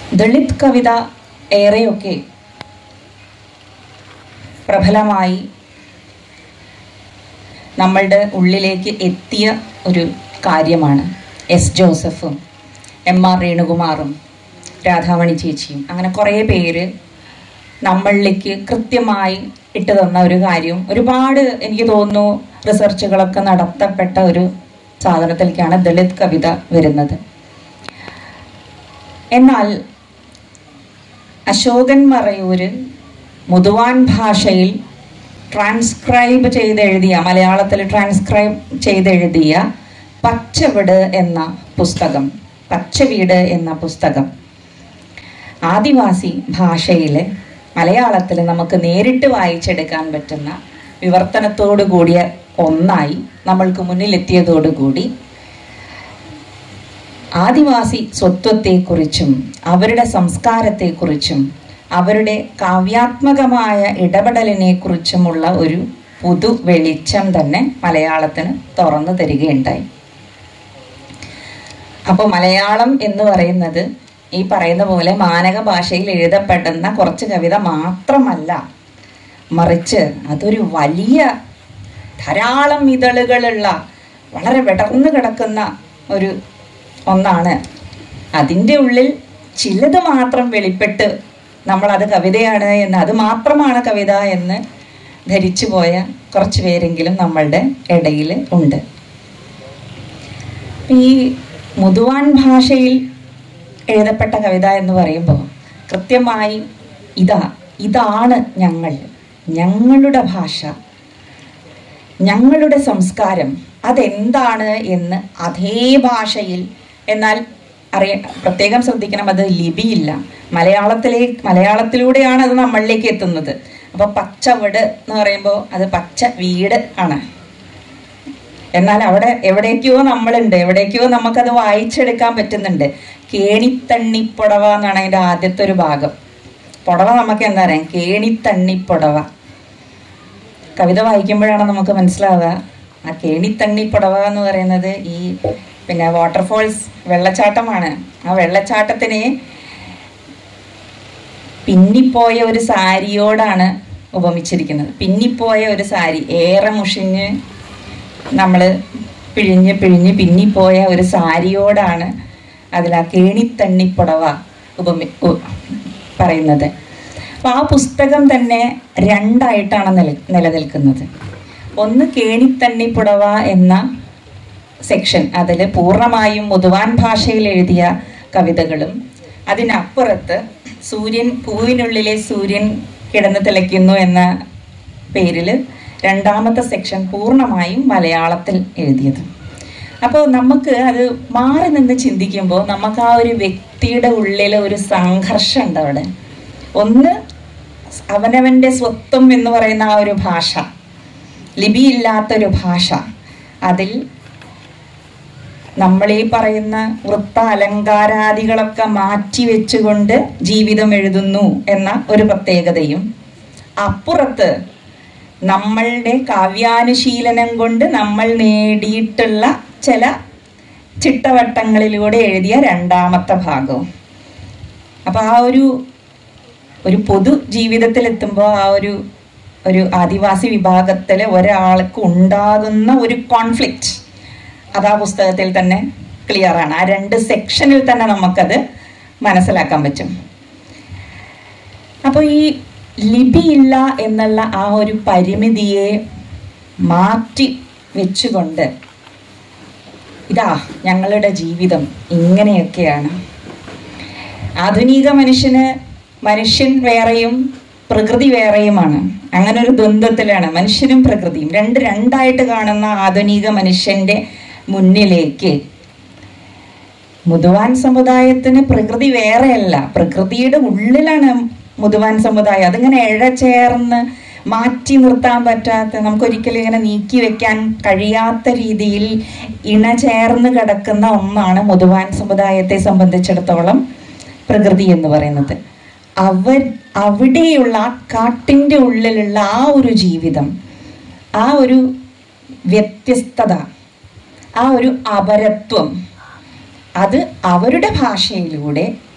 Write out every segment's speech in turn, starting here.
ദളിത് കവിത ഏറെയൊക്കെ പ്രബലമായി നമ്മളുടെ ഉള്ളിലേക്ക് എത്തിയ ഒരു കാര്യമാണ് എസ് ജോസഫും എം ആർ രേണുകുമാറും രാധാമണി ചേച്ചിയും അങ്ങനെ കുറേ പേര് നമ്മളിലേക്ക് കൃത്യമായി ഇട്ട് തന്ന ഒരു കാര്യം ഒരുപാട് എനിക്ക് തോന്നുന്നു റിസർച്ചുകളൊക്കെ നടത്തപ്പെട്ട ഒരു സാധനത്തിലേക്കാണ് ദളിത് കവിത വരുന്നത് എന്നാൽ അശോകൻ മറയൂര് മുതുവാൻ ഭാഷയിൽ ട്രാൻസ്ക്രൈബ് ചെയ്തെഴുതിയ മലയാളത്തിൽ ട്രാൻസ്ക്രൈബ് ചെയ്തെഴുതിയ പച്ചവിട് എന്ന പുസ്തകം പച്ചവീട് എന്ന പുസ്തകം ആദിവാസി ഭാഷയിൽ മലയാളത്തിൽ നമുക്ക് നേരിട്ട് വായിച്ചെടുക്കാൻ പറ്റുന്ന വിവർത്തനത്തോടു കൂടിയ ഒന്നായി നമ്മൾക്ക് മുന്നിലെത്തിയതോടുകൂടി ആദിവാസി സ്വത്വത്തെക്കുറിച്ചും അവരുടെ സംസ്കാരത്തെക്കുറിച്ചും അവരുടെ കാവ്യാത്മകമായ ഇടപെടലിനെ കുറിച്ചുമുള്ള ഒരു പുതു വെളിച്ചം തന്നെ മലയാളത്തിന് തുറന്നു തരികയുണ്ടായി അപ്പോൾ മലയാളം എന്ന് പറയുന്നത് ഈ പറയുന്ന പോലെ മാനക ഭാഷയിൽ എഴുതപ്പെടുന്ന കുറച്ച് കവിത മാത്രമല്ല മറിച്ച് അതൊരു വലിയ ധാരാളം ഇതളുകളുള്ള വളരെ വിടർന്നു കിടക്കുന്ന ഒരു ഒന്നാണ് അതിൻ്റെ ഉള്ളിൽ ചിലത് മാത്രം വെളിപ്പെട്ട് നമ്മളത് കവിതയാണ് എന്ന് അത് മാത്രമാണ് കവിത എന്ന് ധരിച്ചു പോയ കുറച്ച് പേരെങ്കിലും നമ്മളുടെ ഇടയിൽ ഉണ്ട് ഈ മുതുവാൻ ഭാഷയിൽ എഴുതപ്പെട്ട കവിത എന്ന് പറയുമ്പോൾ കൃത്യമായി ഇതാ ഇതാണ് ഞങ്ങൾ ഞങ്ങളുടെ ഭാഷ ഞങ്ങളുടെ സംസ്കാരം അതെന്താണ് എന്ന് അതേ ഭാഷയിൽ എന്നാൽ അറിയ പ്രത്യേകം ശ്രദ്ധിക്കണം അത് ലിപിയില്ല മലയാളത്തിലെ മലയാളത്തിലൂടെയാണ് അത് നമ്മളിലേക്ക് എത്തുന്നത് അപ്പോൾ പച്ചവിട് എന്ന് പറയുമ്പോൾ അത് പച്ച വീട് ആണ് എന്നാൽ അവിടെ എവിടേക്കോ നമ്മളുണ്ട് എവിടേക്കോ നമുക്കത് വായിച്ചെടുക്കാൻ പറ്റുന്നുണ്ട് കേണിത്തണ്ണിപ്പുടവ എന്നാണ് അതിൻ്റെ ആദ്യത്തെ ഒരു ഭാഗം പുടവ നമുക്ക് എന്താ പറയാം കേണിത്തണ്ണിപ്പുടവ കവിത വായിക്കുമ്പോഴാണ് നമുക്ക് മനസ്സിലാവുക ആ കേണിത്തണ്ണിപ്പുടവ എന്ന് പറയുന്നത് ഈ പിന്നെ വാട്ടർഫോൾസ് വെള്ളച്ചാട്ടമാണ് ആ വെള്ളച്ചാട്ടത്തിനെ പിന്നിപ്പോയ ഒരു സാരിയോടാണ് ഉപമിച്ചിരിക്കുന്നത് പിന്നിപ്പോയ ഒരു സാരി ഏറെ മുഷിഞ്ഞ് നമ്മൾ പിഴിഞ്ഞ് പിഴിഞ്ഞ് പിന്നിപ്പോയ ഒരു സാരിയോടാണ് അതിൽ ആ കേണിത്തണ്ണിപ്പുടവ ഉപമി ഉ- പറയുന്നത് അപ്പോൾ ആ പുസ്തകം തന്നെ രണ്ടായിട്ടാണ് നില നിലനിൽക്കുന്നത് ഒന്ന് കേണിത്തണ്ണിപ്പുടവ എന്ന സെക്ഷൻ അതിൽ പൂർണ്ണമായും മുതുവാൻ ഭാഷയിൽ എഴുതിയ കവിതകളും അതിനപ്പുറത്ത് സൂര്യൻ പൂവിനുള്ളിലെ സൂര്യൻ കിടന്ന് തിളയ്ക്കുന്നു എന്ന പേരിൽ രണ്ടാമത്തെ സെക്ഷൻ പൂർണ്ണമായും മലയാളത്തിൽ എഴുതിയത് അപ്പോൾ നമുക്ക് അത് മാറി നിന്ന് ചിന്തിക്കുമ്പോൾ നമുക്ക് ആ ഒരു വ്യക്തിയുടെ ഉള്ളിൽ ഒരു സംഘർഷം ഉണ്ട് അവിടെ ഒന്ന് അവനവൻ്റെ സ്വത്വം എന്ന് പറയുന്ന ആ ഒരു ഭാഷ ലിപിയില്ലാത്തൊരു ഭാഷ അതിൽ നമ്മൾ ഈ പറയുന്ന വൃത്ത അലങ്കാരാദികളൊക്കെ മാറ്റി വെച്ചുകൊണ്ട് ജീവിതം എഴുതുന്നു എന്ന ഒരു പ്രത്യേകതയും അപ്പുറത്ത് നമ്മളുടെ കാവ്യാനുശീലനം കൊണ്ട് നമ്മൾ നേടിയിട്ടുള്ള ചില ചിട്ടവട്ടങ്ങളിലൂടെ എഴുതിയ രണ്ടാമത്തെ ഭാഗവും അപ്പൊ ആ ഒരു ഒരു പൊതു ജീവിതത്തിലെത്തുമ്പോൾ ആ ഒരു ഒരു ആദിവാസി വിഭാഗത്തിൽ ഒരാൾക്ക് ഉണ്ടാകുന്ന ഒരു കോൺഫ്ലിക്റ്റ് അത് ആ പുസ്തകത്തിൽ തന്നെ ക്ലിയർ ആണ് ആ രണ്ട് സെക്ഷനിൽ തന്നെ നമുക്കത് മനസ്സിലാക്കാൻ പറ്റും അപ്പോൾ ഈ ലിപിയില്ല എന്നുള്ള ആ ഒരു പരിമിതിയെ മാറ്റി വെച്ചുകൊണ്ട് ഇതാ ഞങ്ങളുടെ ജീവിതം ഇങ്ങനെയൊക്കെയാണ് ആധുനിക മനുഷ്യന് മനുഷ്യൻ വേറെയും പ്രകൃതി വേറെയുമാണ് അങ്ങനെ ഒരു ദ്വന്ദ്വത്തിലാണ് മനുഷ്യനും പ്രകൃതിയും രണ്ട് രണ്ടായിട്ട് കാണുന്ന ആധുനിക മനുഷ്യന്റെ മുന്നിലേക്ക് മുതുവാൻ സമുദായത്തിന് പ്രകൃതി വേറെയല്ല പ്രകൃതിയുടെ ഉള്ളിലാണ് മുതുവാൻ സമുദായം അതിങ്ങനെ ഇഴചേർന്ന് മാറ്റി നിർത്താൻ പറ്റാത്ത നമുക്കൊരിക്കലും ഇങ്ങനെ നീക്കി വെക്കാൻ കഴിയാത്ത രീതിയിൽ ഇണചേർന്ന് കിടക്കുന്ന ഒന്നാണ് മുതുവാൻ സമുദായത്തെ സംബന്ധിച്ചിടത്തോളം പ്രകൃതി എന്ന് പറയുന്നത് അവർ അവിടെയുള്ള ആ കാട്ടിൻ്റെ ഉള്ളിലുള്ള ആ ഒരു ജീവിതം ആ ഒരു വ്യത്യസ്തത ആ ഒരു അപരത്വം അത് അവരുടെ ഭാഷയിലൂടെ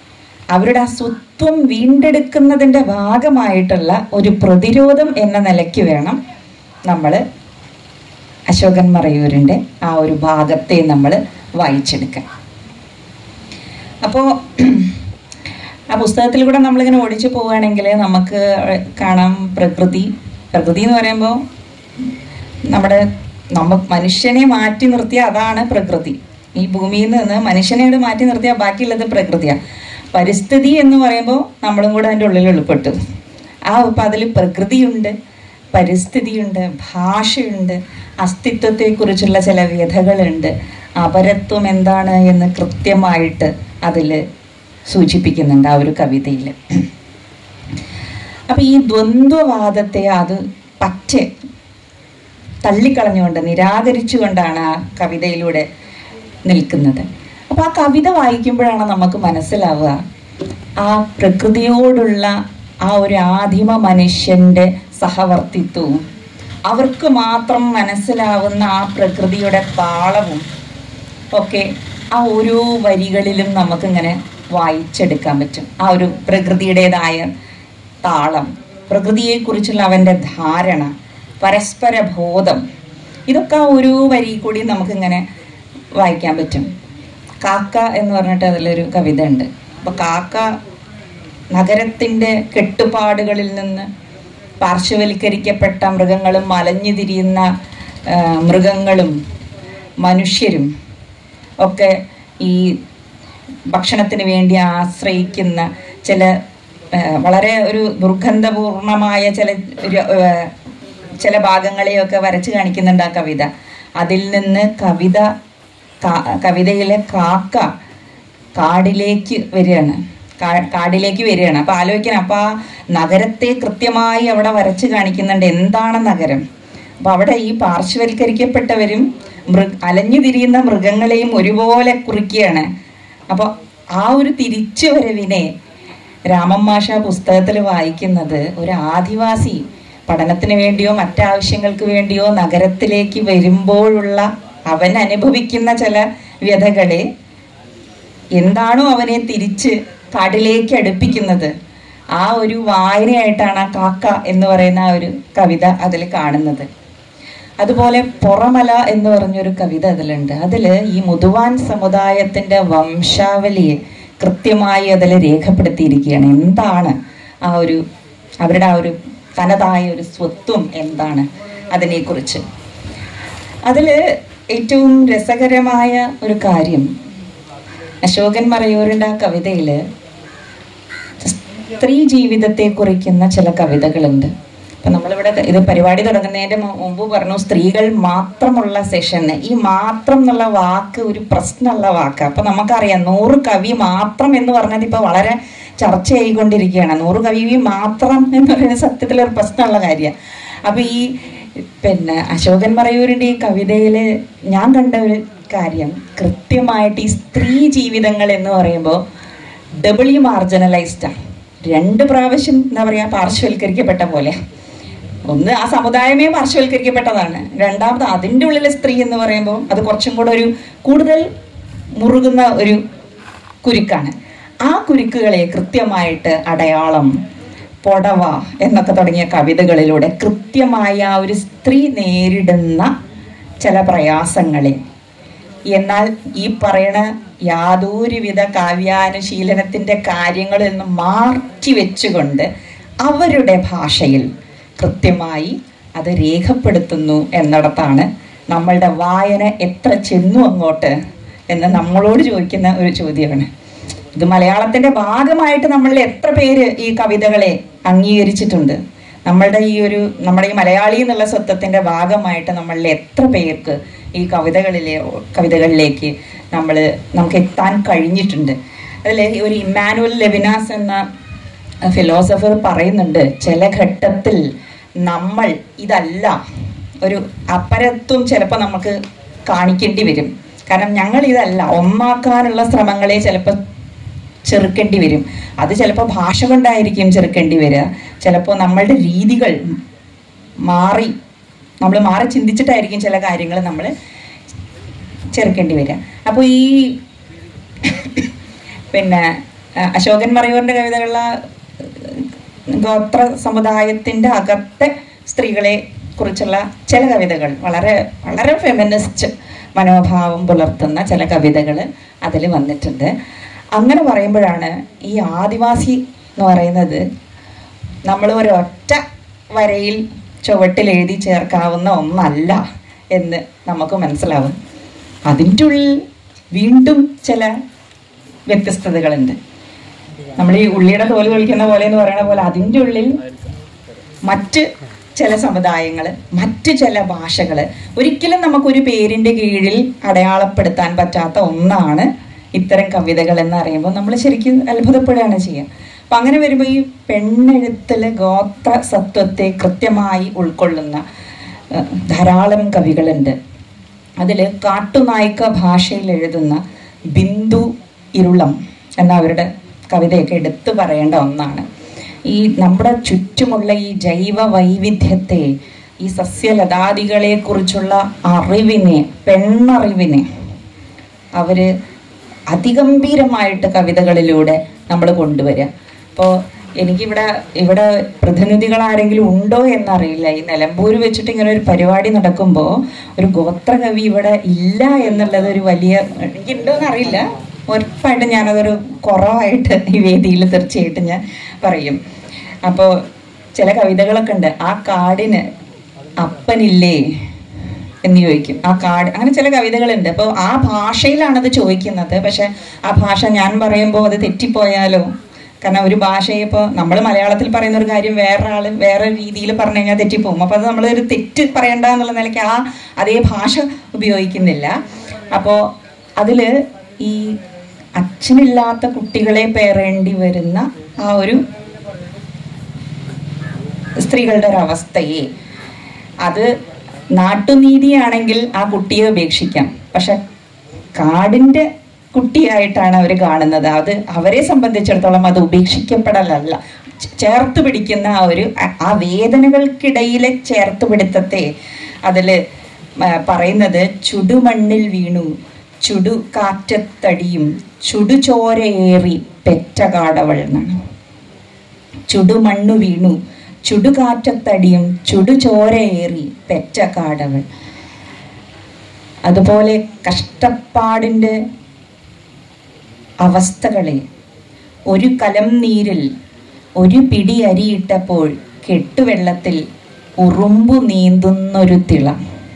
അവരുടെ ആ സ്വത്വം വീണ്ടെടുക്കുന്നതിൻ്റെ ഭാഗമായിട്ടുള്ള ഒരു പ്രതിരോധം എന്ന നിലയ്ക്ക് വേണം നമ്മൾ അശോകൻ മറയൂരിൻ്റെ ആ ഒരു ഭാഗത്തെ നമ്മൾ വായിച്ചെടുക്കാൻ അപ്പോൾ ആ പുസ്തകത്തിൽ കൂടെ നമ്മളിങ്ങനെ ഓടിച്ചു പോവുകയാണെങ്കിൽ നമുക്ക് കാണാം പ്രകൃതി പ്രകൃതി എന്ന് പറയുമ്പോൾ നമ്മുടെ നമ്മ മനുഷ്യനെ മാറ്റി നിർത്തിയ അതാണ് പ്രകൃതി ഈ ഭൂമിയിൽ നിന്ന് മനുഷ്യനെ മാറ്റി നിർത്തിയ ബാക്കിയുള്ളത് പ്രകൃതിയാണ് പരിസ്ഥിതി എന്ന് പറയുമ്പോൾ നമ്മളും കൂടെ അതിൻ്റെ ഉള്ളിൽ ഉൾപ്പെട്ടു ആ അപ്പം അതിൽ പ്രകൃതിയുണ്ട് പരിസ്ഥിതിയുണ്ട് ഭാഷയുണ്ട് അസ്തിത്വത്തെക്കുറിച്ചുള്ള ചില വ്യഥകളുണ്ട് അപരത്വം എന്താണ് എന്ന് കൃത്യമായിട്ട് അതിൽ സൂചിപ്പിക്കുന്നുണ്ട് ആ ഒരു കവിതയിൽ അപ്പം ഈ ദ്വന്ദ്വവാദത്തെ അത് പറ്റെ തള്ളിക്കളഞ്ഞുകൊണ്ട് നിരാകരിച്ചുകൊണ്ടാണ് ആ കവിതയിലൂടെ നിൽക്കുന്നത് അപ്പോൾ ആ കവിത വായിക്കുമ്പോഴാണ് നമുക്ക് മനസ്സിലാവുക ആ പ്രകൃതിയോടുള്ള ആ ഒരു ആദിമ മനുഷ്യൻ്റെ സഹവർത്തിത്വവും അവർക്ക് മാത്രം മനസ്സിലാവുന്ന ആ പ്രകൃതിയുടെ താളവും ഒക്കെ ആ ഓരോ വരികളിലും നമുക്കിങ്ങനെ വായിച്ചെടുക്കാൻ പറ്റും ആ ഒരു പ്രകൃതിയുടേതായ താളം പ്രകൃതിയെക്കുറിച്ചുള്ള അവൻ്റെ ധാരണ പരസ്പര ബോധം ഇതൊക്കെ ആ ഒരു വരി കൂടി നമുക്കിങ്ങനെ വായിക്കാൻ പറ്റും കാക്ക എന്ന് പറഞ്ഞിട്ട് അതിലൊരു കവിത ഉണ്ട് അപ്പോൾ കാക്ക നഗരത്തിൻ്റെ കെട്ടുപാടുകളിൽ നിന്ന് പാർശ്വവൽക്കരിക്കപ്പെട്ട മൃഗങ്ങളും മലഞ്ഞു തിരിയുന്ന ആ, മൃഗങ്ങളും മനുഷ്യരും ഒക്കെ ഈ ഭക്ഷണത്തിന് വേണ്ടി ആശ്രയിക്കുന്ന ചില ആ, വളരെ ഒരു ദുർഗന്ധപൂർണമായ ചില ഒരു, ആ, ചില ഭാഗങ്ങളെയൊക്കെ വരച്ച് കാണിക്കുന്നുണ്ട് ആ കവിത അതിൽ നിന്ന് കവിത കാ- കവിതയിലെ കാക്ക കാടിലേക്ക് വരികയാണ് കാ- കാടിലേക്ക് വരികയാണ് അപ്പൊ ആലോചിക്കണം അപ്പൊ ആ നഗരത്തെ കൃത്യമായി അവിടെ വരച്ച് കാണിക്കുന്നുണ്ട് എന്താണ് നഗരം അപ്പൊ അവിടെ ഈ പാർശ്വവൽക്കരിക്കപ്പെട്ടവരും മൃ അലഞ്ഞു തിരിയുന്ന മൃഗങ്ങളെയും ഒരുപോലെ കുറിക്കുകയാണ് അപ്പോൾ ആ ഒരു തിരിച്ചു വരവിനെ രാമൻ മാഷ പുസ്തകത്തിൽ വായിക്കുന്നത് ഒരു ആദിവാസി പഠനത്തിന് വേണ്ടിയോ മറ്റാവശ്യങ്ങൾക്ക് വേണ്ടിയോ നഗരത്തിലേക്ക് വരുമ്പോഴുള്ള അവൻ അനുഭവിക്കുന്ന ചില വ്യഥകളെ എന്താണോ അവനെ തിരിച്ച് കാടിലേക്ക് അടുപ്പിക്കുന്നത് ആ ഒരു വായനയായിട്ടാണ് ആ കാക്ക എന്ന് പറയുന്ന ആ ഒരു കവിത അതിൽ കാണുന്നത് അതുപോലെ പുറമല എന്ന് പറഞ്ഞൊരു കവിത അതിലുണ്ട് അതിൽ ഈ മുതുവാൻ സമുദായത്തിന്റെ വംശാവലിയെ കൃത്യമായി അതിൽ രേഖപ്പെടുത്തിയിരിക്കുകയാണ് എന്താണ് ആ ഒരു അവരുടെ ആ ഒരു തനതായ ഒരു സ്വത്വം എന്താണ് അതിനെക്കുറിച്ച് അതിൽ ഏറ്റവും രസകരമായ ഒരു കാര്യം അശോകൻ മറയൂരിൻ്റെ ആ കവിതയിൽ സ്ത്രീ ജീവിതത്തെ കുറിക്കുന്ന ചില കവിതകളുണ്ട് അപ്പൊ നമ്മളിവിടെ ഇത് പരിപാടി തുടങ്ങുന്നതിന്റെ മു- മുമ്പ് പറഞ്ഞു സ്ത്രീകൾ മാത്രമുള്ള സെഷൻ ഈ മാത്രം എന്നുള്ള വാക്ക് ഒരു പ്രശ്നമുള്ള വാക്ക് അപ്പൊ നമുക്കറിയാം നൂറ് കവി മാത്രം എന്ന് പറഞ്ഞത് ഇപ്പൊ വളരെ ചർച്ച ചെയ്തുകൊണ്ടിരിക്കുകയാണ് നൂറ് കവി മാത്രം എന്ന് പറയുന്നത് സത്യത്തിൽ ഒരു പ്രശ്നമുള്ള കാര്യമാണ് അപ്പൊ ഈ പിന്നെ അശോകൻ മറയൂരിന്റെ ഈ കവിതയില് ഞാൻ കണ്ട ഒരു കാര്യം കൃത്യമായിട്ട് ഈ സ്ത്രീ ജീവിതങ്ങൾ എന്ന് പറയുമ്പോൾ ഡബിളി മാർജിനലൈസ്ഡാണ് രണ്ട് പ്രാവശ്യം എന്താ പറയുക പാർശ്വവൽക്കരിക്കപ്പെട്ട പോലെ ഒന്ന് ആ സമുദായമേ പാർശ്വവൽക്കരിക്കപ്പെട്ടതാണ് രണ്ടാമത് അതിൻ്റെ ഉള്ളിലെ സ്ത്രീ എന്ന് പറയുമ്പോൾ അത് കുറച്ചും കൂടെ ഒരു കൂടുതൽ മുറുകുന്ന ഒരു കുരുക്കാണ് ആ കുരുക്കുകളെ കൃത്യമായിട്ട് അടയാളം പൊടവ എന്നൊക്കെ തുടങ്ങിയ കവിതകളിലൂടെ കൃത്യമായ ആ ഒരു സ്ത്രീ നേരിടുന്ന ചില പ്രയാസങ്ങളെ എന്നാൽ ഈ പറയണ യാതൊരുവിധ കാവ്യാനുശീലനത്തിന്റെ കാര്യങ്ങളിൽ നിന്ന് മാറ്റി വെച്ചുകൊണ്ട് അവരുടെ ഭാഷയിൽ കൃത്യമായി അത് രേഖപ്പെടുത്തുന്നു എന്നിടത്താണ് നമ്മളുടെ വായന എത്ര ചെന്നു അങ്ങോട്ട് എന്ന് നമ്മളോട് ചോദിക്കുന്ന ഒരു ചോദ്യമാണ് ഇത് മലയാളത്തിന്റെ ഭാഗമായിട്ട് നമ്മളിൽ എത്ര പേര് ഈ കവിതകളെ അംഗീകരിച്ചിട്ടുണ്ട് നമ്മളുടെ ഈ ഒരു നമ്മുടെ ഈ മലയാളി എന്നുള്ള സ്വത്വത്തിന്റെ ഭാഗമായിട്ട് നമ്മളിൽ എത്ര പേർക്ക് ഈ കവിതകളിലെ കവിതകളിലേക്ക് നമ്മൾ നമുക്ക് എത്താൻ കഴിഞ്ഞിട്ടുണ്ട് അതിൽ ഒരു ഇമ്മാനുവൽ ലെവിനാസ് എന്ന ഫിലോസഫർ പറയുന്നുണ്ട് ചില ഘട്ടത്തിൽ നമ്മൾ ഇതല്ല ഒരു അപരത്വം ചിലപ്പോൾ നമുക്ക് കാണിക്കേണ്ടി വരും കാരണം ഞങ്ങൾ ഇതല്ല ഒന്നാക്കാനുള്ള ശ്രമങ്ങളെ ചിലപ്പോൾ ചെറുക്കേണ്ടി വരും അത് ചിലപ്പോൾ ഭാഷ കൊണ്ടായിരിക്കും ചെറുക്കേണ്ടി വരിക ചിലപ്പോൾ നമ്മളുടെ രീതികൾ മാറി നമ്മൾ മാറി ചിന്തിച്ചിട്ടായിരിക്കും ചില കാര്യങ്ങൾ നമ്മൾ ചെറുക്കേണ്ടി വരിക അപ്പോൾ ഈ പിന്നെ ആ, അശോകൻ മറയൂറിന്റെ കവിതകളിൽ ആ, ഗോത്ര സമുദായത്തിന്റെ അകത്തെ സ്ത്രീകളെ കുറിച്ചുള്ള ചില കവിതകൾ വളരെ വളരെ ഫെമിനിസ്റ്റ് മനോഭാവം പുലർത്തുന്ന ചില കവിതകൾ അതിൽ വന്നിട്ടുണ്ട് അങ്ങനെ പറയുമ്പോഴാണ് ഈ ആദിവാസി എന്ന് പറയുന്നത് നമ്മൾ ഒരൊറ്റ വരയിൽ ചുവട്ടിൽ എഴുതി ചേർക്കാവുന്ന ഒന്നല്ല എന്ന് നമുക്ക് മനസ്സിലാവും അതിൻ്റെ ഉള്ളിൽ വീണ്ടും ചില വ്യത്യസ്തതകളുണ്ട് നമ്മൾ ഈ ഉള്ളിയുടെ തോല് കളിക്കുന്ന പോലെ എന്ന് പറയുന്ന പോലെ അതിൻ്റെ ഉള്ളിൽ മറ്റ് ചില സമുദായങ്ങൾ മറ്റ് ചില ഭാഷകൾ ഒരിക്കലും നമുക്കൊരു പേരിൻ്റെ കീഴിൽ അടയാളപ്പെടുത്താൻ പറ്റാത്ത ഒന്നാണ് ഇത്തരം കവിതകൾ എന്ന് അറിയുമ്പോൾ നമ്മൾ ശരിക്കും അത്ഭുതപ്പെടുകയാണ് ചെയ്യുക അപ്പം അങ്ങനെ വരുമ്പോൾ ഈ പെണ്ണെഴുത്തിൽ ഗോത്ര സത്വത്തെ കൃത്യമായി ഉൾക്കൊള്ളുന്ന ഏഹ്, ധാരാളം കവികളുണ്ട് അതിൽ കാട്ടുനായിക്ക ഭാഷയിൽ എഴുതുന്ന ബിന്ദു ഇരുളം എന്ന അവരുടെ കവിതയൊക്കെ എടുത്തു പറയേണ്ട ഒന്നാണ് ഈ നമ്മുടെ ചുറ്റുമുള്ള ഈ ജൈവ വൈവിധ്യത്തെ ഈ സസ്യലതാദികളെ കുറിച്ചുള്ള അറിവിനെ പെണ്ണറിവിനെ അവര് അതിഗംഭീരമായിട്ട് കവിതകളിലൂടെ നമ്മൾ കൊണ്ടുവരിക അപ്പോൾ എനിക്കിവിടെ ഇവിടെ പ്രതിനിധികൾ ആരെങ്കിലും ഉണ്ടോ എന്നറിയില്ല ഈ നിലമ്പൂർ വെച്ചിട്ട് ഇങ്ങനെ ഒരു പരിപാടി നടക്കുമ്പോൾ ഒരു ഗോത്രകവി ഇവിടെ ഇല്ല എന്നുള്ളത് ഒരു വലിയ എനിക്കുണ്ടോ എന്നറിയില്ല ഉറപ്പായിട്ടും ഞാനതൊരു കുറവായിട്ട് ഈ വേദിയിൽ തീർച്ചയായിട്ടും ഞാൻ പറയും അപ്പോൾ ചില കവിതകളൊക്കെ ഉണ്ട് ആ കാടിന് അപ്പനില്ലേ എന്ന് ചോദിക്കും ആ കാട് അങ്ങനെ ചില കവിതകളുണ്ട് അപ്പോൾ ആ ഭാഷയിലാണത് ചോദിക്കുന്നത് പക്ഷെ ആ ഭാഷ ഞാൻ പറയുമ്പോൾ അത് തെറ്റിപ്പോയാലോ കാരണം ഒരു ഭാഷയെ ഇപ്പോൾ നമ്മൾ മലയാളത്തിൽ പറയുന്ന ഒരു കാര്യം വേറെ ആൾ വേറെ രീതിയിൽ പറഞ്ഞു കഴിഞ്ഞാൽ തെറ്റിപ്പോകും അപ്പോൾ അത് നമ്മൾ ഒരു തെറ്റ് പറയണ്ട എന്നുള്ള നിലയ്ക്ക് ആ അതേ ഭാഷ ഉപയോഗിക്കുന്നില്ല അപ്പോൾ അതിൽ ഈ അച്ഛനില്ലാത്ത കുട്ടികളെ പേറേണ്ടി വരുന്ന ആ ഒരു സ്ത്രീകളുടെ ഒരു അവസ്ഥയെ അത് നാട്ടുനീതിയാണെങ്കിൽ ആ കുട്ടിയെ ഉപേക്ഷിക്കാം പക്ഷെ കാടിന്റെ കുട്ടിയായിട്ടാണ് അവർ കാണുന്നത് അത് അവരെ സംബന്ധിച്ചിടത്തോളം അത് ഉപേക്ഷിക്കപ്പെടലല്ല ചേ- ചേർത്ത് പിടിക്കുന്ന ആ ഒരു ആ- ആ വേദനകൾക്കിടയിലെ ചേർത്ത് പിടുത്തത്തെ അതിൽ പറയുന്നത് ചുടുമണ്ണിൽ വീണു ചുടു കാറ്റത്തടിയും ചുടുചോരയേറി പെറ്റ കാടവൾ എന്നാണ് ചുടുമണ്ണു വീണു ചുടുകാറ്റത്തടിയും ചുടുചോരയേറി പെറ്റ കാടവൾ അതുപോലെ കഷ്ടപ്പാടിൻ്റെ അവസ്ഥകളെ ഒരു കലം നീരിൽ ഒരു പിടി അരിയിട്ടപ്പോൾ കെട്ടുവെള്ളത്തിൽ ഉറുമ്പു നീന്തുന്നൊരു തിള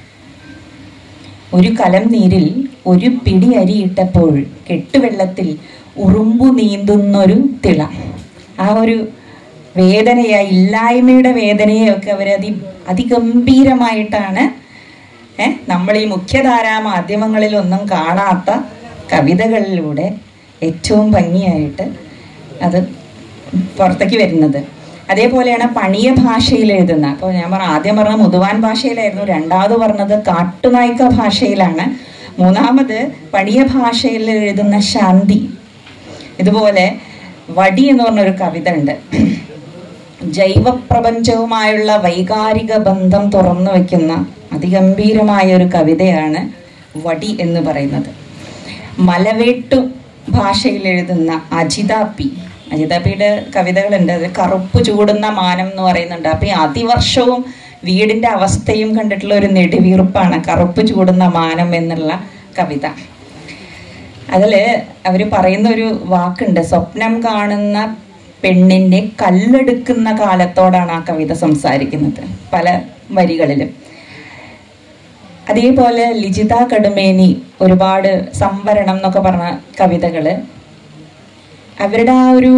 ഒരു കലം നീരിൽ ഒരു പിടി അരിയിട്ടപ്പോൾ കെട്ടുവെള്ളത്തിൽ ഉറുമ്പു നീന്തുന്നൊരു തിള ആ ഒരു വേദനയെ ആ ഇല്ലായ്മയുടെ വേദനയെയൊക്കെ അവർ അതി അതിഗംഭീരമായിട്ടാണ് ഏ, നമ്മൾ ഈ മുഖ്യധാരാ മാധ്യമങ്ങളിലൊന്നും കാണാത്ത കവിതകളിലൂടെ ഏറ്റവും ഭംഗിയായിട്ട് അത് പുറത്തേക്ക് വരുന്നത് അതേപോലെയാണ് പണിയ ഭാഷയിൽ എഴുതുന്ന അപ്പോൾ ഞാൻ പറഞ്ഞ ആദ്യം പറഞ്ഞ മുതുവാൻ ഭാഷയിലായിരുന്നു രണ്ടാമത് പറഞ്ഞത് കാട്ടുനായ്ക്ക ഭാഷയിലാണ് മൂന്നാമത് പണിയ ഭാഷയിൽ എഴുതുന്ന ശാന്തി ഇതുപോലെ വടി എന്ന് പറഞ്ഞൊരു കവിത ഉണ്ട് ജൈവപ്രപഞ്ചവുമായുള്ള വൈകാരിക ബന്ധം തുറന്നു വയ്ക്കുന്ന അതിഗംഭീരമായ ഒരു കവിതയാണ് വടി എന്ന് പറയുന്നത് മലവേട്ടു ഭാഷയിൽ എഴുതുന്ന അജിത പി അജിത പിയുടെ കവിതകളുണ്ട് അത് കറുപ്പ് ചൂടുന്ന മാനം എന്ന് പറയുന്നുണ്ട് അപ്പൊ ഈ അതിവർഷവും വീടിന്റെ അവസ്ഥയും കണ്ടിട്ടുള്ള ഒരു നെടുവീർപ്പാണ് കറുപ്പ് ചൂടുന്ന മാനം എന്നുള്ള കവിത അതില് അവര് പറയുന്ന ഒരു വാക്കുണ്ട് സ്വപ്നം കാണുന്ന പെണ്ണിന്റെ കല്ലെടുക്കുന്ന കാലത്തോടാണ് ആ കവിത സംസാരിക്കുന്നത് പല വരികളിലും അതേപോലെ ലിജിത കടുമേനി ഒരുപാട് സംവരണം എന്നൊക്കെ പറഞ്ഞ കവിതകള് അവരുടെ ആ ഒരു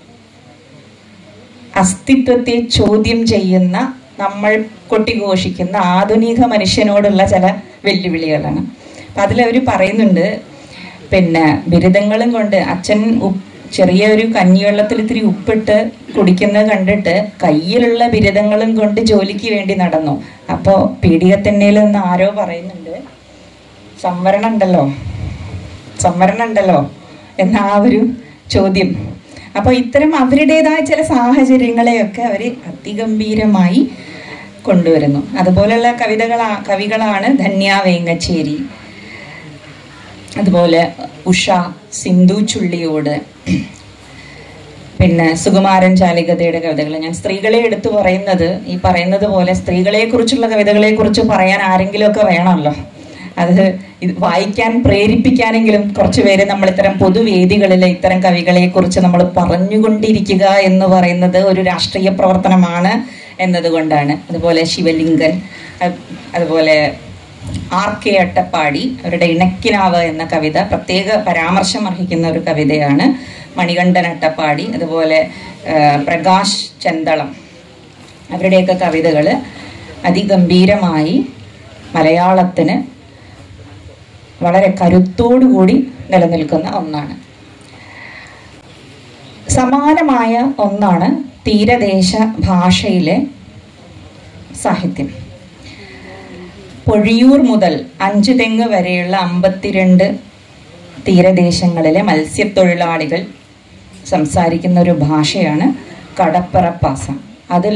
അസ്തിത്വത്തെ ചോദ്യം ചെയ്യുന്ന നമ്മൾ കൊട്ടിഘോഷിക്കുന്ന ആധുനിക മനുഷ്യനോടുള്ള ചില വെല്ലുവിളികളാണ് അപ്പൊ അതിലവർ പറയുന്നുണ്ട് പിന്നെ ബിരുദങ്ങളും കൊണ്ട് അച്ഛൻ ഉപ്പ് ചെറിയ ഒരു കഞ്ഞിവെള്ളത്തിൽ ഇത്തിരി ഉപ്പിട്ട് കുടിക്കുന്നത് കണ്ടിട്ട് കയ്യിലുള്ള ബിരുദങ്ങളും കൊണ്ട് ജോലിക്ക് വേണ്ടി നടന്നു അപ്പോൾ പീഡികത്തെണ്ണയിൽ നിന്ന് ആരോ പറയുന്നുണ്ട് സംവരണം ഉണ്ടല്ലോ സംവരണം ഉണ്ടല്ലോ എന്ന ആ ഒരു ചോദ്യം അപ്പോൾ ഇത്തരം അവരുടേതായ ചില സാഹചര്യങ്ങളെയൊക്കെ അവർ അതിഗംഭീരമായി കൊണ്ടുവരുന്നു അതുപോലെയുള്ള കവിതകളാ കവികളാണ് ധന്യ വേങ്ങച്ചേരി അതുപോലെ ഉഷ സിന്ധു ചുള്ളിയോട് പിന്നെ സുകുമാരൻ ചാലികതയുടെ കവിതകൾ ഞാൻ സ്ത്രീകളെ എടുത്തു പറയുന്നത് ഈ പറയുന്നത് പോലെ സ്ത്രീകളെ കുറിച്ചുള്ള കവിതകളെ കുറിച്ച് പറയാൻ ആരെങ്കിലുമൊക്കെ വേണമല്ലോ അത് ഇത് വായിക്കാൻ പ്രേരിപ്പിക്കാനെങ്കിലും കുറച്ച് പേര് നമ്മൾ ഇത്തരം പൊതുവേദികളിൽ ഇത്തരം കവികളെ കുറിച്ച് നമ്മൾ പറഞ്ഞുകൊണ്ടിരിക്കുക എന്ന് പറയുന്നത് ഒരു രാഷ്ട്രീയ പ്രവർത്തനമാണ് എന്നതുകൊണ്ടാണ് അതുപോലെ ശിവലിംഗൻ അത് അതുപോലെ ആർ കെ അട്ടപ്പാടി അവരുടെ ഇണക്കിനാവ് എന്ന കവിത പ്രത്യേക പരാമർശം അർഹിക്കുന്ന ഒരു കവിതയാണ് മണികണ്ഠൻ അട്ടപ്പാടി അതുപോലെ ആ, പ്രകാശ് ചെന്തളം അവരുടെയൊക്കെ കവിതകൾ അതിഗംഭീരമായി മലയാളത്തിന് വളരെ കരുത്തോടുകൂടി നിലനിൽക്കുന്ന ഒന്നാണ് സമാനമായ ഒന്നാണ് തീരദേശ ഭാഷയിലെ സാഹിത്യം പൊഴിയൂർ മുതൽ അഞ്ചു തെങ്ങ് വരെയുള്ള അമ്പത്തിരണ്ട് തീരദേശങ്ങളിലെ മത്സ്യത്തൊഴിലാളികൾ സംസാരിക്കുന്ന ഒരു ഭാഷയാണ് കടപ്പറപ്പാസ അതിൽ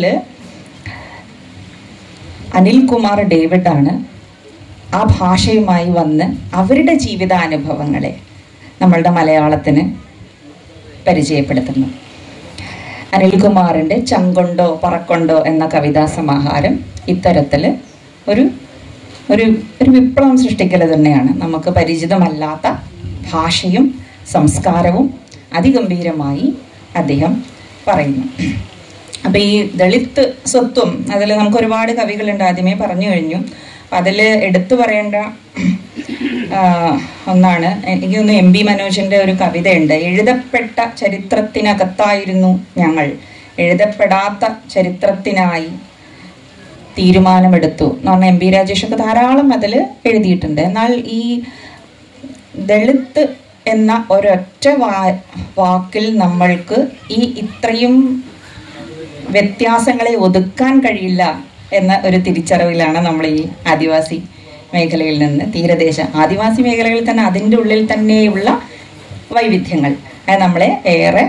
അനിൽകുമാർ ഡേവിഡ് ആണ് ആ ഭാഷയുമായി വന്ന് അവരുടെ ജീവിതാനുഭവങ്ങളെ നമ്മളുടെ മലയാളത്തിന് പരിചയപ്പെടുത്തുന്നു അനിൽകുമാറിൻ്റെ ചങ്കൊണ്ടോ പറക്കൊണ്ടോ എന്ന കവിതാ സമാഹാരം ഇത്തരത്തിൽ ഒരു ഒരു ഒരു വിപ്ലവം സൃഷ്ടിക്കൽ തന്നെയാണ് നമുക്ക് പരിചിതമല്ലാത്ത ഭാഷയും സംസ്കാരവും അതിഗംഭീരമായി അദ്ദേഹം പറയുന്നു അപ്പം ഈ ദളിത് സ്വത്വം അതിൽ നമുക്ക് ഒരുപാട് കവികളുണ്ട് ആദ്യമേ പറഞ്ഞു കഴിഞ്ഞു അപ്പം അതിൽ എടുത്തു പറയേണ്ട ആ, ഒന്നാണ് എനിക്ക് തോന്നുന്നു എം ബി മനോജിന്റെ ഒരു കവിതയുണ്ട് എഴുതപ്പെട്ട ചരിത്രത്തിനകത്തായിരുന്നു ഞങ്ങൾ എഴുതപ്പെടാത്ത ചരിത്രത്തിനായി തീരുമാനമെടുത്തു എന്ന് പറഞ്ഞാൽ എം ബി രാജേഷൊക്കെ ധാരാളം അതിൽ എഴുതിയിട്ടുണ്ട് എന്നാൽ ഈ ദളിത് എന്ന ഒരൊറ്റ വാ വാക്കിൽ നമ്മൾക്ക് ഈ ഇത്രയും വ്യത്യാസങ്ങളെ ഒതുക്കാൻ കഴിയില്ല എന്ന ഒരു തിരിച്ചറിവിലാണ് നമ്മൾ ഈ ആദിവാസി മേഖലയിൽ നിന്ന് തീരദേശ ആദിവാസി മേഖലകളിൽ തന്നെ അതിൻ്റെ ഉള്ളിൽ തന്നെയുള്ള വൈവിധ്യങ്ങൾ അത് നമ്മളെ ഏറെ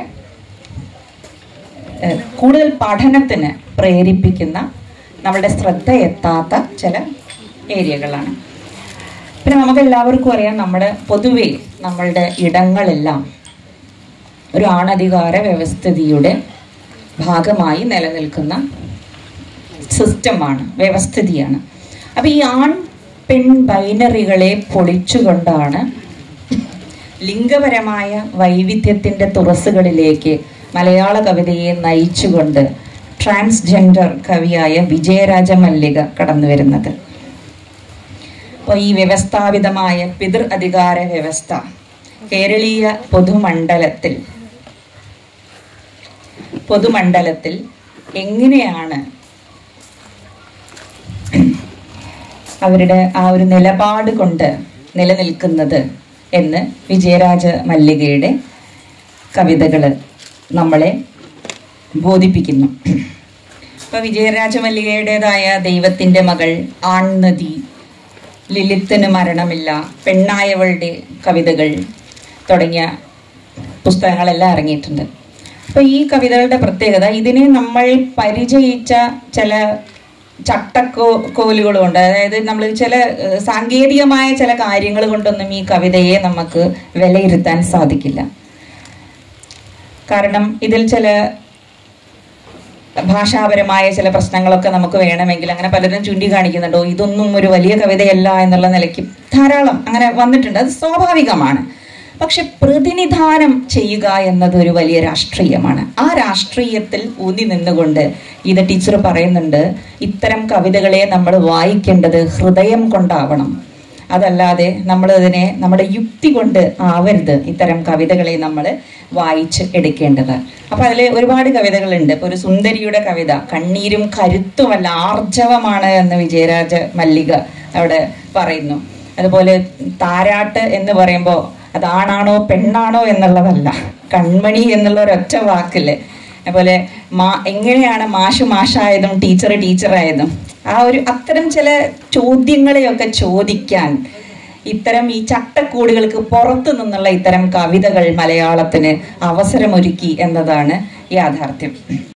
ഏഹ്, കൂടുതൽ പഠനത്തിന് പ്രേരിപ്പിക്കുന്ന നമ്മളുടെ ശ്രദ്ധ എത്താത്ത ചില ഏരിയകളാണ് പിന്നെ നമുക്ക് എല്ലാവർക്കും അറിയാം നമ്മുടെ പൊതുവെ നമ്മളുടെ ഇടങ്ങളെല്ലാം ഒരു ആണധികാര വ്യവസ്ഥിതിയുടെ ഭാഗമായി നിലനിൽക്കുന്ന സിസ്റ്റമാണ് വ്യവസ്ഥിതിയാണ് അപ്പൊ ഈ ആൺ പെൺ ബൈനറികളെ പൊളിച്ചുകൊണ്ടാണ് ലിംഗപരമായ വൈവിധ്യത്തിന്റെ തുറസ്സുകളിലേക്ക് മലയാള കവിതയെ നയിച്ചുകൊണ്ട് ട്രാൻസ്ജെൻഡർ കവിയായ വിജയരാജ മല്ലിക കടന്നു വരുന്നത് അപ്പോൾ ഈ വ്യവസ്ഥാപിതമായ പിതൃ അധികാര വ്യവസ്ഥ കേരളീയ പൊതുമണ്ഡലത്തിൽ പൊതുമണ്ഡലത്തിൽ എങ്ങനെയാണ് അവരുടെ ആ ഒരു നിലപാട് കൊണ്ട് നിലനിൽക്കുന്നത് എന്ന് വിജയരാജ മല്ലികയുടെ കവിതകൾ നമ്മളെ ബോധിപ്പിക്കുന്നു ഇപ്പൊ വിജയരാജ മല്ലികയുടേതായ ദൈവത്തിന്റെ മകൾ ആൺനദി ലിലിത്തിന് മരണമില്ല പെണ്ണായവളുടെ കവിതകൾ തുടങ്ങിയ പുസ്തകങ്ങളെല്ലാം ഇറങ്ങിയിട്ടുണ്ട് അപ്പൊ ഈ കവിതകളുടെ പ്രത്യേകത ഇതിനെ നമ്മൾ പരിചയിച്ച ചില ചട്ടക്കോ കോലുകളുണ്ട് അതായത് നമ്മൾ ചില ഏഹ്, സാങ്കേതികമായ ചില കാര്യങ്ങൾ കൊണ്ടൊന്നും ഈ കവിതയെ നമുക്ക് വിലയിരുത്താൻ സാധിക്കില്ല കാരണം ഇതിൽ ചില ഭാഷാപരമായ ചില പ്രശ്നങ്ങളൊക്കെ നമുക്ക് വേണമെങ്കിൽ അങ്ങനെ പലരും ചൂണ്ടിക്കാണിക്കുന്നുണ്ടോ ഇതൊന്നും ഒരു വലിയ കവിതയല്ല എന്നുള്ള നിലയ്ക്ക് ധാരാളം അങ്ങനെ വന്നിട്ടുണ്ട് അത് സ്വാഭാവികമാണ് പക്ഷെ പ്രതിനിധാനം ചെയ്യുക എന്നത് ഒരു വലിയ രാഷ്ട്രീയമാണ് ആ രാഷ്ട്രീയത്തിൽ ഊന്നി നിന്നുകൊണ്ട് ഇത് ടീച്ചർ പറയുന്നുണ്ട് ഇത്തരം കവിതകളെ നമ്മൾ വായിക്കേണ്ടത് ഹൃദയം കൊണ്ടാവണം അതല്ലാതെ നമ്മൾ അതിനെ നമ്മുടെ യുക്തി കൊണ്ട് ആവരുത് ഇത്തരം കവിതകളെ നമ്മൾ വായിച്ച് എടുക്കേണ്ടത് അപ്പൊ അതിൽ ഒരുപാട് കവിതകളുണ്ട് ഇപ്പൊ ഒരു സുന്ദരിയുടെ കവിത കണ്ണീരും കരുത്തുമല്ല ആർജവമാണ് എന്ന് വിജയരാജ മല്ലിക അവിടെ പറയുന്നു അതുപോലെ താരാട്ട് എന്ന് പറയുമ്പോൾ അത് ആണാണോ പെണ്ണാണോ എന്നുള്ളതല്ല കൺമണി എന്നുള്ള ഒരൊറ്റ വാക്കില്ലേ അതുപോലെ മാ എങ്ങനെയാണ് മാഷ് മാഷായതും ടീച്ചർ ടീച്ചറായതും ആ ഒരു അത്തരം ചില ചോദ്യങ്ങളെയൊക്കെ ചോദിക്കാൻ ഇത്തരം ഈ ചട്ടക്കൂടുകൾക്ക് പുറത്തു നിന്നുള്ള ഇത്തരം കവിതകൾ മലയാളത്തിന് അവസരമൊരുക്കി എന്നതാണ് യാഥാർത്ഥ്യം